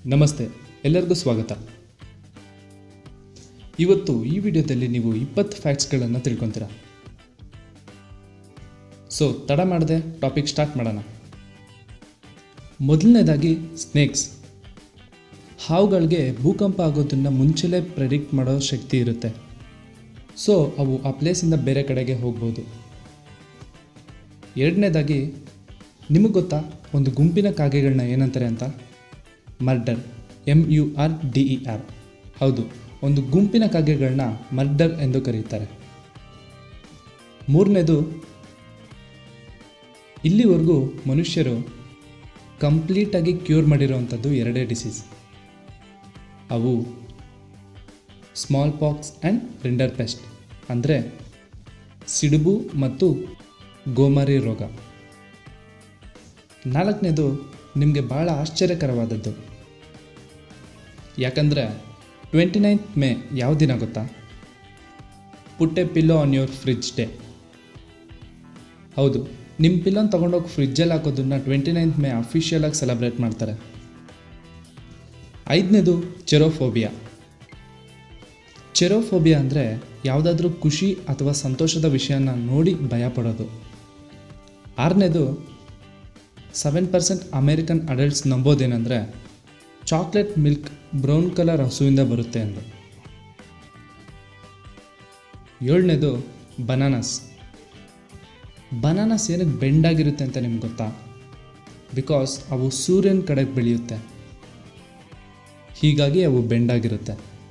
ನಮಸ್ತೆ ಎಲ್ಲರಿಗೂ ಸ್ವಾಗತ ಇವತ್ತು ಈ ವಿಡಿಯೋದಲ್ಲಿ ನೀವು ಇಪ್ಪತ್ತು ಫ್ಯಾಕ್ಟ್ಸ್ಗಳನ್ನು ತಿಳ್ಕೊತೀರಾ ಸೊ ತಡ ಮಾಡದೆ ಟಾಪಿಕ್ ಸ್ಟಾರ್ಟ್ ಮಾಡೋಣ ಮೊದಲನೇದಾಗಿ ಸ್ನೇಕ್ಸ್ ಹಾವುಗಳಿಗೆ ಭೂಕಂಪ ಆಗೋದನ್ನು ಮುಂಚೆಲೇ ಪ್ರೆಡಿಕ್ಟ್ ಮಾಡೋ ಶಕ್ತಿ ಇರುತ್ತೆ ಸೊ ಅವು ಆ ಪ್ಲೇಸಿಂದ ಬೇರೆ ಕಡೆಗೆ ಹೋಗ್ಬೋದು ಎರಡನೇದಾಗಿ ನಿಮಗೆ ಗೊತ್ತಾ ಒಂದು ಗುಂಪಿನ ಕಾಗೆಗಳನ್ನ ಏನಂತಾರೆ ಅಂತ murder M U R D E R ಹೌದು ಒಂದು ಗುಂಪಿನ ಕಾಗೆಗಳನ್ನ ಮರ್ಡರ್ ಎಂದು ಕರೆಯುತ್ತಾರೆ ಮೂರನೇದು ಇಲ್ಲಿವರೆಗೂ ಮನುಷ್ಯರು ಕಂಪ್ಲೀಟಾಗಿ ಕ್ಯೂರ್ ಮಾಡಿರೋವಂಥದ್ದು ಎರಡೇ ಡಿಸೀಸ್ ಅವು smallpox and rinderpest ಅಂದರೆ ಸಿಡುಬು ಮತ್ತು ಗೋಮಾರಿ ರೋಗ ನಾಲ್ಕನೇದು ನಿಮಗೆ ಭಾಳ ಆಶ್ಚರ್ಯಕರವಾದದ್ದು ಯಾಕಂದರೆ ಟ್ವೆಂಟಿ ನೈನ್ತ್ ಮೇ ಯಾವ ದಿನ ಗೊತ್ತಾ put pillow on your fridge day ಹೌದು ನಿಮ್ಮ ಪಿಲ್ಲೋನ್ ತೊಗೊಂಡೋಗಿ ಫ್ರಿಜ್ಜಲ್ಲಿ ಹಾಕೋದನ್ನ ಟ್ವೆಂಟಿ ನೈನ್ತ್ ಮೇ ಅಫಿಷಿಯಲಾಗಿ ಸೆಲೆಬ್ರೇಟ್ ಮಾಡ್ತಾರೆ ಐದನೇದು ಚೆರೋಫೋಬಿಯಾ ಚೆರೋಫೋಬಿಯಾ ಅಂದರೆ ಯಾವುದಾದ್ರೂ ಖುಷಿ ಅಥವಾ ಸಂತೋಷದ ವಿಷಯನ ನೋಡಿ ಭಯಪಡೋದು ಆರನೇದು ಸೆವೆನ್ ಪರ್ಸೆಂಟ್ ಅಮೇರಿಕನ್ ಅಡಲ್ಟ್ಸ್ ನಂಬೋದೇನೆಂದರೆ ಚಾಕ್ಲೇಟ್ ಮಿಲ್ಕ್ ಬ್ರೌನ್ ಕಲರ್ ಹಸುವಿಂದ ಬರುತ್ತೆ ಎಂದು ಏಳನೇದು ಬನಾನಸ್ ಬನಾನಸ್ ಏನಕ್ಕೆ ಬೆಂಡಾಗಿರುತ್ತೆ ಅಂತ ನಿಮ್ಗೆ ಗೊತ್ತಾ ಬಿಕಾಸ್ ಅವು ಸೂರ್ಯನ ಕಡೆಗೆ ಬೆಳೆಯುತ್ತೆ ಹೀಗಾಗಿ ಅವು ಬೆಂಡಾಗಿರುತ್ತೆ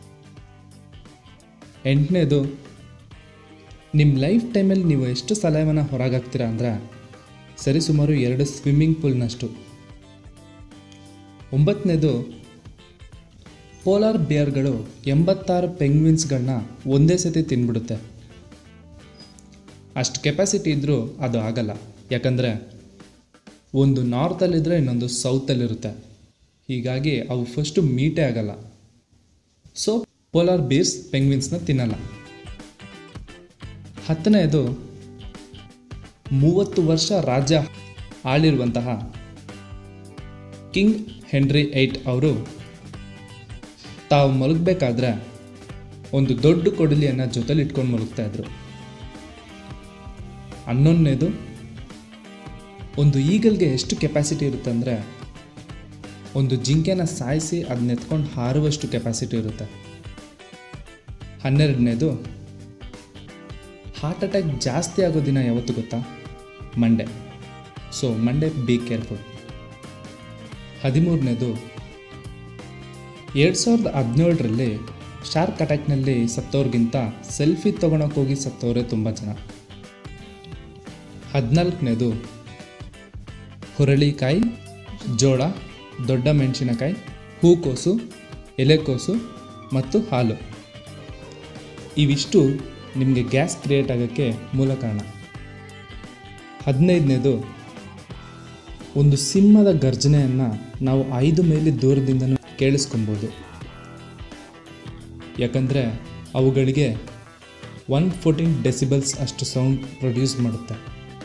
ಎಂಟನೇದು ನಿಮ್ಮ ಲೈಫ್ ಟೈಮಲ್ಲಿ ನೀವು ಎಷ್ಟು ಸಲಹೆವನ್ನು ಹೊರಗಾಗ್ತೀರಾ ಅಂದರೆ ಸರಿಸುಮಾರು ಎರಡು ಸ್ವಿಮ್ಮಿಂಗ್ ಪೂಲ್ನಷ್ಟು ಒಂಬತ್ತನೇದು ಪೋಲಾರ್ ಬಿಯರ್ಗಳು ಎಂಬತ್ತಾರು ಪೆಂಗ್ವಿನ್ಸ್ಗಳನ್ನ ಒಂದೇ ಸತಿ ತಿನ್ಬಿಡುತ್ತೆ ಅಷ್ಟು ಕೆಪಾಸಿಟಿ ಇದ್ದರೂ ಅದು ಆಗಲ್ಲ ಯಾಕಂದರೆ ಒಂದು ನಾರ್ತಲ್ಲಿದ್ದರೆ ಇನ್ನೊಂದು ಸೌತಲ್ಲಿರುತ್ತೆ ಹೀಗಾಗಿ ಅವು ಫಸ್ಟು ಮೀಟೇ ಆಗಲ್ಲ ಸೊ ಪೋಲಾರ್ ಬೀರ್ಸ್ ಪೆಂಗ್ವಿನ್ಸ್ನ ತಿನ್ನಲ್ಲ ಹತ್ತನೆಯದು ಮೂವತ್ತು ವರ್ಷ ರಾಜ್ಯ ಆಳಿರುವಂತಹ ಕಿಂಗ್ ಹೆನ್ರಿ ಏಯ್ಟ್ ಅವರು ತಾವು ಮಲಗಬೇಕಾದ್ರೆ ಒಂದು ದೊಡ್ಡ ಕೊಡಲಿಯನ್ನು ಜೊತೆಲಿ ಇಟ್ಕೊಂಡು ಮಲಗ್ತಾ ಇದ್ರು ಹನ್ನೊಂದನೇದು ಒಂದು ಈಗಲ್ಗೆ ಎಷ್ಟು ಕೆಪಾಸಿಟಿ ಇರುತ್ತೆ ಅಂದರೆ ಒಂದು ಜಿಂಕೆನ ಸಾಯಿಸಿ ಅದನ್ನ ಎತ್ಕೊಂಡು ಹಾರುವಷ್ಟು ಕೆಪಾಸಿಟಿ ಇರುತ್ತೆ ಹನ್ನೆರಡನೇದು ಹಾರ್ಟ್ ಅಟ್ಯಾಕ್ ಜಾಸ್ತಿ ಆಗೋ ದಿನ ಯಾವತ್ತು ಗೊತ್ತಾ Monday so Monday be careful ಹದಿಮೂರನೇದು ಎರಡು ಸಾವಿರದ ಹದಿನೇಳರಲ್ಲಿ ಶಾರ್ಕ್ ಅಟ್ಯಾಕ್ನಲ್ಲಿ ಸತ್ತವ್ರಿಗಿಂತ ಸೆಲ್ಫಿ ತೊಗೊಳಕ್ಕೆ ಹೋಗಿ ಸತ್ತವರೇ ತುಂಬ ಜನ ಹದಿನಾಲ್ಕನೇದು ಹುರಳಿಕಾಯಿ ಜೋಳ ದೊಡ್ಡ ಮೆಣಸಿನಕಾಯಿ ಹೂಕೋಸು ಎಲೆಕೋಸು ಮತ್ತು ಹಾಲು ಇವಿಷ್ಟು ನಿಮಗೆ ಗ್ಯಾಸ್ ಕ್ರಿಯೇಟ್ ಆಗೋಕ್ಕೆ ಮೂಲ ಕಾರಣ ಹದಿನೈದನೇದು ಒಂದು ಸಿಂಹದ ಗರ್ಜನೆಯನ್ನು ನಾವು ಐದು ಮೈಲಿ ದೂರದಿಂದನೂ ಕೇಳಿಸ್ಕೊಬೋದು ಯಾಕಂದರೆ ಅವುಗಳಿಗೆ ಒನ್ ಫೋರ್ಟೀನ್ ಡೆಸಿಬಲ್ಸ್ ಅಷ್ಟು ಸೌಂಡ್ ಪ್ರೊಡ್ಯೂಸ್ ಮಾಡುತ್ತೆ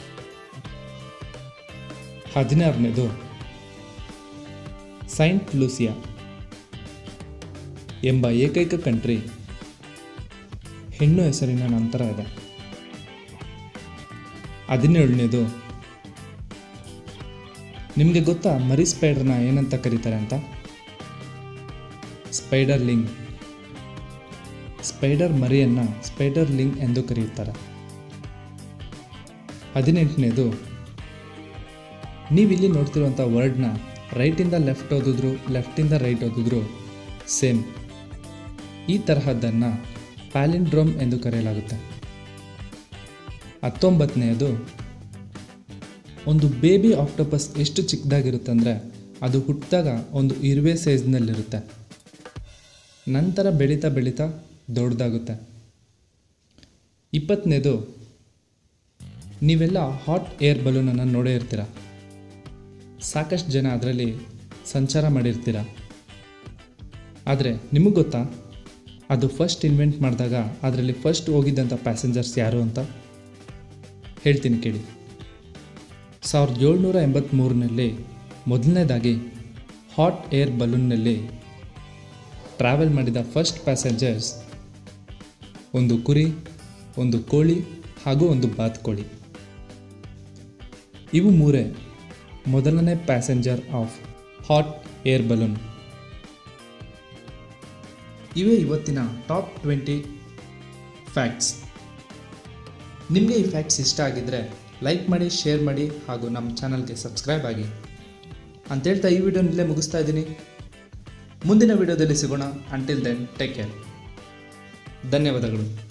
ಹದಿನಾರನೇದು ಸೈಂಟ್ ಲೂಸಿಯಾ ಎಂಬ ಏಕೈಕ ಕಂಟ್ರಿ ಹೆಣ್ಣು ಹೆಸರಿನ ನಂತರ ಇದೆ ಹದಿನೇಳನೇದು ನಿಮಗೆ ಗೊತ್ತಾ ಮರಿ ಸ್ಪೈಡರ್ನ ಏನಂತ ಕರೀತಾರೆ ಅಂತ ಸ್ಪೈಡರ್ ಲಿಂಗ್ ಸ್ಪೈಡರ್ ಮರಿಯನ್ನು ಸ್ಪೈಡರ್ ಲಿಂಗ್ ಎಂದು ಕರೆಯುತ್ತಾರೆ ಹದಿನೆಂಟನೇದು ನೀವಿಲ್ಲಿ ನೋಡ್ತಿರುವಂಥ ವರ್ಡ್ನ ರೈಟಿಂದ ಲೆಫ್ಟ್ ಓದಿದ್ರು ಲೆಫ್ಟಿಂದ ರೈಟ್ ಓದಿದ್ರು ಸೇಮ್ ಈ ತರಹದ್ದನ್ನು ಪ್ಯಾಲಿಂಡ್ರೋಮ್ ಎಂದು ಕರೆಯಲಾಗುತ್ತೆ ಹತ್ತೊಂಬತ್ತನೆಯದು ಒಂದು ಬೇಬಿ ಆಕ್ಟೋಪಸ್ ಎಷ್ಟು ಚಿಕ್ಕದಾಗಿರುತ್ತೆ ಅಂದರೆ ಅದು ಹುಟ್ಟಿದಾಗ ಒಂದು ಇರುವೆ ಸೈಜ್ನಲ್ಲಿರುತ್ತೆ ನಂತರ ಬೆಳೀತಾ ಬೆಳೀತಾ ದೊಡ್ಡದಾಗುತ್ತೆ ಇಪ್ಪತ್ತನೇದು ನೀವೆಲ್ಲ ಹಾಟ್ ಏರ್ ಬಲೂನನ್ನು ನೋಡೇ ಇರ್ತೀರ ಸಾಕಷ್ಟು ಜನ ಅದರಲ್ಲಿ ಸಂಚಾರ ಮಾಡಿರ್ತೀರ ಆದರೆ ನಿಮಗೆ ಗೊತ್ತಾ ಅದು ಫಸ್ಟ್ ಇನ್ವೆಂಟ್ ಮಾಡಿದಾಗ ಅದರಲ್ಲಿ ಫಸ್ಟ್ ಹೋಗಿದ್ದಂಥ ಪ್ಯಾಸೆಂಜರ್ಸ್ ಯಾರು ಅಂತ ಹೇಳ್ತೀನಿ ಕೇಳಿ ಸಾವಿರದ ಏಳ್ನೂರ ಎಂಬತ್ತ್ಮೂರರಲ್ಲಿ ಮೊದಲನೇದಾಗಿ ಹಾಟ್ ಏರ್ ಬಲೂನ್ನಲ್ಲಿ ಟ್ರಾವೆಲ್ ಮಾಡಿದ ಫಸ್ಟ್ ಪ್ಯಾಸೆಂಜರ್ಸ್ ಒಂದು ಕುರಿ ಒಂದು ಕೋಳಿ ಹಾಗೂ ಒಂದು ಬಾತುಕೋಳಿ ಇವು ಮೂರೇ ಮೊದಲನೇ passenger of hot air balloon ಇವೇ ಇವತ್ತಿನ ಟಾಪ್ ಟ್ವೆಂಟಿ ಫ್ಯಾಕ್ಟ್ಸ್ ನಿಮಗೆ ಈ ಫ್ಯಾಕ್ಟ್ಸ್ ಇಷ್ಟ ಆಗಿದ್ದರೆ ಲೈಕ್ ಮಾಡಿ ಶೇರ್ ಮಾಡಿ ಹಾಗೂ ನಮ್ಮ ಚಾನಲ್ಗೆ ಸಬ್ಸ್ಕ್ರೈಬ್ ಆಗಿ ಅಂತೇಳ್ತಾ ಈ ವಿಡಿಯೋನಲ್ಲೇ ಮುಗಿಸ್ತಾ ಇದ್ದೀನಿ ಮುಂದಿನ ವಿಡಿಯೋದಲ್ಲಿ ಸಿಗೋಣ ಅಂಟಿಲ್ ದೆನ್ ಟೇಕ್ ಕೇರ್ ಧನ್ಯವಾದಗಳು